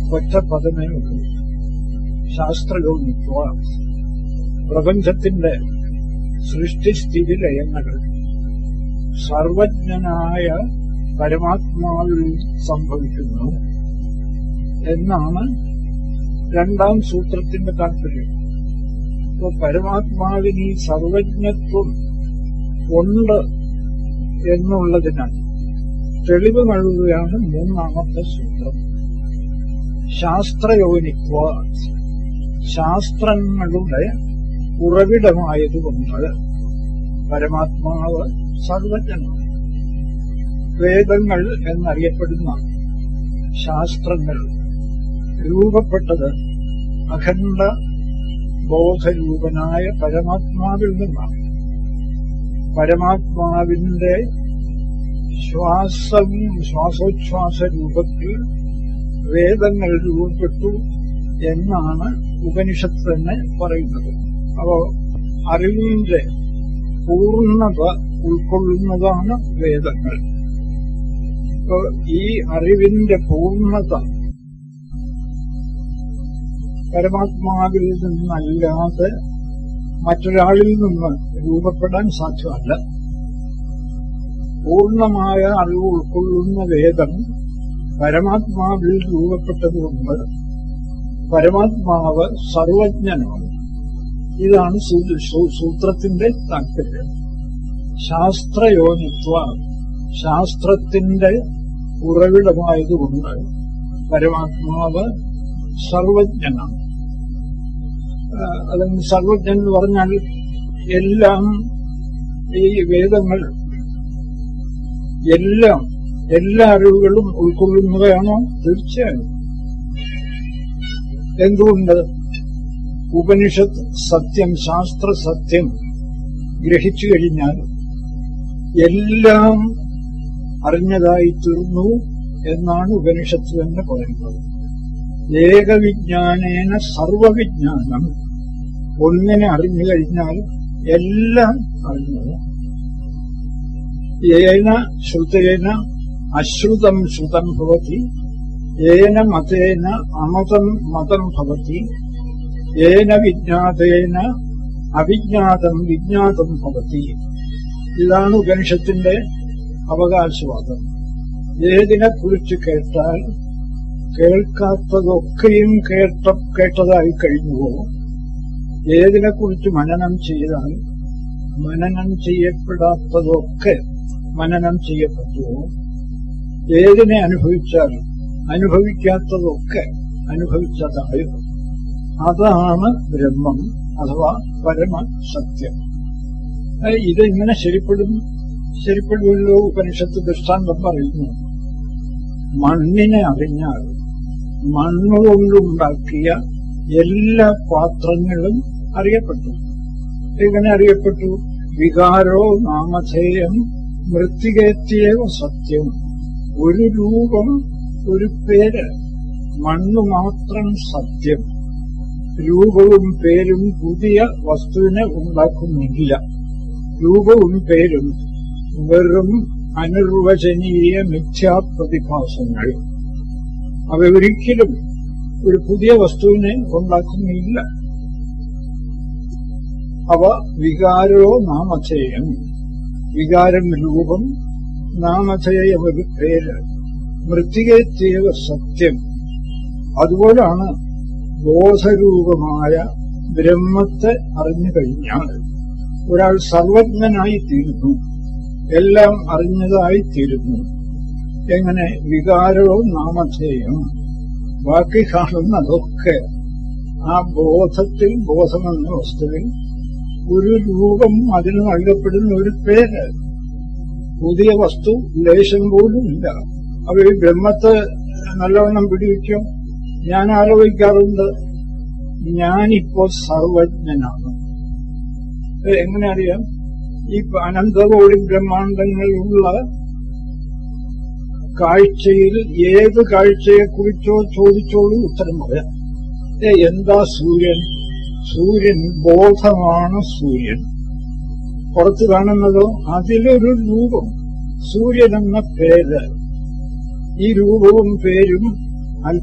ഒറ്റ പദമേ ഉള്ളൂ ശാസ്ത്രയോനിത്വ പ്രപഞ്ചത്തിന്റെ സൃഷ്ടിസ്ഥിതി ലയങ്ങൾ സർവജ്ഞനായ പരമാത്മാവിൽ സംഭവിക്കുന്നു എന്നാണ് രണ്ടാം സൂത്രത്തിന്റെ താല്പര്യം അപ്പൊ പരമാത്മാവിന് ഈ സർവജ്ഞത്വം ഉണ്ട് എന്നുള്ളതിനാൽ തെളിവ് നൽകുകയാണ് മൂന്നാമത്തെ സൂത്രം ശാസ്ത്രയോനിത്വ ശാസ്ത്രങ്ങളുടെ ഉറവിടമായതുകൊണ്ട് പരമാത്മാവ് സർവജ്ഞനാണ് വേദങ്ങൾ എന്നറിയപ്പെടുന്ന ശാസ്ത്രങ്ങൾ രൂപപ്പെട്ടത് അഖണ്ഡ ബോധരൂപനായ പരമാത്മാവിൽ നിന്നാണ് പരമാത്മാവിന്റെ ശ്വാസം ശ്വാസോച്ഛ്വാസ രൂപത്തിൽ വേദങ്ങൾ രൂപപ്പെട്ടു എന്നാണ് ഉപനിഷത്ത് തന്നെ പറയുന്നത് അപ്പോ അറിവിന്റെ പൂർണ്ണത ഉൾക്കൊള്ളുന്നതാണ് വേദങ്ങൾ അപ്പോ ഈ അറിവിന്റെ പൂർണ്ണത പരമാത്മാവിൽ നിന്നല്ലാതെ മറ്റൊരാളിൽ നിന്ന് രൂപപ്പെടാൻ സാധ്യമല്ല പൂർണ്ണമായ അറിവ് ഉൾക്കൊള്ളുന്ന വേദം പരമാത്മാവിൽ രൂപപ്പെട്ടതുകൊണ്ട് പരമാത്മാവ് സർവജ്ഞനാണ് ഇതാണ് സൂത്രത്തിന്റെ താല്പര്യം ശാസ്ത്രയോനിത്വ ശാസ്ത്രത്തിന്റെ ഉറവിടമായതുകൊണ്ട് പരമാത്മാവ് സർവജ്ഞനാണ് അല്ലെങ്കിൽ സർവജ്ഞൻ എന്ന് പറഞ്ഞാൽ എല്ലാം ഈ വേദങ്ങൾ എല്ലാം എല്ലാ അറിവുകളും ഉൾക്കൊള്ളുന്നവയാണോ തീർച്ചയായും എന്തുകൊണ്ട് ഉപനിഷത്ത് സത്യം ശാസ്ത്ര സത്യം ഗ്രഹിച്ചു കഴിഞ്ഞാൽ എല്ലാം അറിഞ്ഞതായി തീർന്നു എന്നാണ് ഉപനിഷത്ത് തന്നെ പറയുന്നത് ഏകവിജ്ഞാനേന സർവവിജ്ഞാനം ഒന്നിനെ അറിഞ്ഞു കഴിഞ്ഞാൽ എല്ലാം അറിഞ്ഞത് ഏന ശ്രുതേന അശ്രുതം ശ്രുതം ഭവതി ഏന മതേന അമതം മതം ഭവതി ഏന വിജ്ഞാതേന അവിജ്ഞാതം വിജ്ഞാതം ഭവതി ഇതാണ് ഉപനിഷത്തിന്റെ അവകാശവാദം ഏതിനെക്കുറിച്ച് കേട്ടാൽ കേൾക്കാത്തതൊക്കെയും കേട്ട കേട്ടതായി കഴിഞ്ഞുവോ ഏതിനെക്കുറിച്ച് മനനം ചെയ്താൽ മനനം ചെയ്യപ്പെടാത്തതൊക്കെ മനനം ചെയ്യപ്പെട്ടുവോ ഏതിനെ അനുഭവിച്ചാൽ അനുഭവിക്കാത്തതൊക്കെ അനുഭവിച്ചതായോ അതാണ് ബ്രഹ്മം അഥവാ പരമസത്യം ഇതെങ്ങനെ ശരിപ്പെടും ശരിപ്പെടുമല്ലോ ഉപനിഷത്ത് ദൃഷ്ടാന്തം പറയുന്നു മണ്ണിനെ അറിഞ്ഞാൽ മണ്ണുകൊണ്ടുണ്ടാക്കിയ എല്ലാ പാത്രങ്ങളും അറിയപ്പെട്ടു എങ്ങനെ അറിയപ്പെട്ടു വികാരോ നാമധേയം മൃത്തികേത്തിയേവ സത്യം ഒരു രൂപം ഒരു പേര് മണ്ണു മാത്രം സത്യം രൂപവും പേരും പുതിയ വസ്തുവിനെ ഉണ്ടാക്കുന്നില്ല രൂപവും പേരും വെറും അനിർവചനീയ മിഥ്യാപ്രതിഭാസങ്ങൾ അവ ഒരിക്കലും ഒരു പുതിയ വസ്തുവിനെ ഉണ്ടാക്കുന്നില്ല അവ വികാരോ നാമധേയം വികാരം രൂപം നാമധേയം ഒരു പേര് മൃത്തികേത്യവ സത്യം അതുപോലാണ് ബോധരൂപമായ ബ്രഹ്മത്തെ അറിഞ്ഞു കഴിഞ്ഞാൽ ഒരാൾ സർവജ്ഞനായി തീരുന്നു എല്ലാം അറിഞ്ഞതായി തീരുന്നു എങ്ങനെ വികാരവും നാമധേയം ബാക്കി കാണുന്നതൊക്കെ ആ ബോധത്തിൽ ബോധമെന്ന വസ്തുവിൽ ഒരു രൂപം അതിന് നൽകപ്പെടുന്ന ഒരു പേര് പുതിയ വസ്തു ലേശം പോലും ഇല്ല അപ്പൊ ഈ ബ്രഹ്മത്തെ നല്ലവണ്ണം പിടിവയ്ക്കും ഞാൻ ആലോചിക്കാറുണ്ട് ഞാനിപ്പോ സർവജ്ഞനാണ് എങ്ങനെ അറിയാം ഈ അനന്തകോടി ബ്രഹ്മാണ്ടങ്ങളുള്ള കാഴ്ചയിൽ ഏത് കാഴ്ചയെക്കുറിച്ചോ ചോദിച്ചോളൂ ഉത്തരം പറയാം ഏ എന്താ സൂര്യൻ സൂര്യൻ ബോധമാണ് സൂര്യൻ പുറത്ത് കാണുന്നതോ അതിലൊരു രൂപം സൂര്യൻ എന്ന പേര് ഈ രൂപവും പേരും